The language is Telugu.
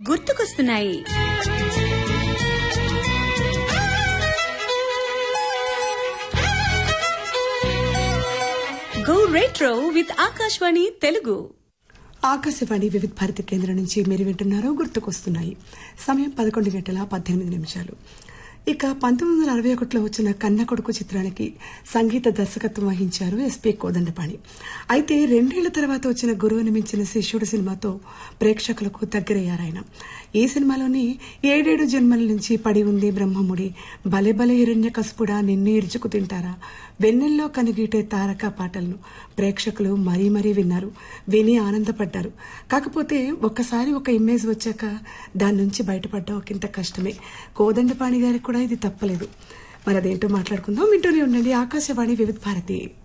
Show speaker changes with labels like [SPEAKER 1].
[SPEAKER 1] గుర్తుకొస్తున్నాయి go retro with Akashvani Telugu
[SPEAKER 2] Akashvani Vividh Bharati కేంద్రం నుంచి మీరు వింటున్నారో గుర్తుకొస్తున్నాయి సమయం పదకొండు గంటల పద్దెనిమిది నిమిషాలు ఇక పంతొమ్మిది వందల అరవై ఒకటిలో వచ్చిన కన్న కొడుకు చిత్రానికి సంగీత దర్శకత్వం వహించారు ఎస్పీ కోదండపాణి అయితే రెండేళ్ల తర్వాత వచ్చిన గురువుని మించిన శిష్యుడు సినిమాతో ప్రేక్షకులకు దగ్గరయ్యారాయన ఈ సినిమాలోని ఏడేడు జన్మల నుంచి పడి ఉంది బ్రహ్మముడి బలె బలె హిరణ్య కసుపుడా నిన్ను ఇరుచుకు తింటారా వెన్నెల్లో కనుగీటే తారక పాటలను ప్రేక్షకులు మరీ మరీ విన్నారు విని ఆనందపడ్డారు కాకపోతే ఒక్కసారి ఒక ఇమేజ్ వచ్చాక దాని నుంచి బయటపడడం ఒకంత కష్టమే కోదండపాణి గారికి కూడా ఇది తప్పలేదు మరి అదేంటో మాట్లాడుకుందాం వింటూనే ఉండండి ఆకాశవాణి వివిధ భారతి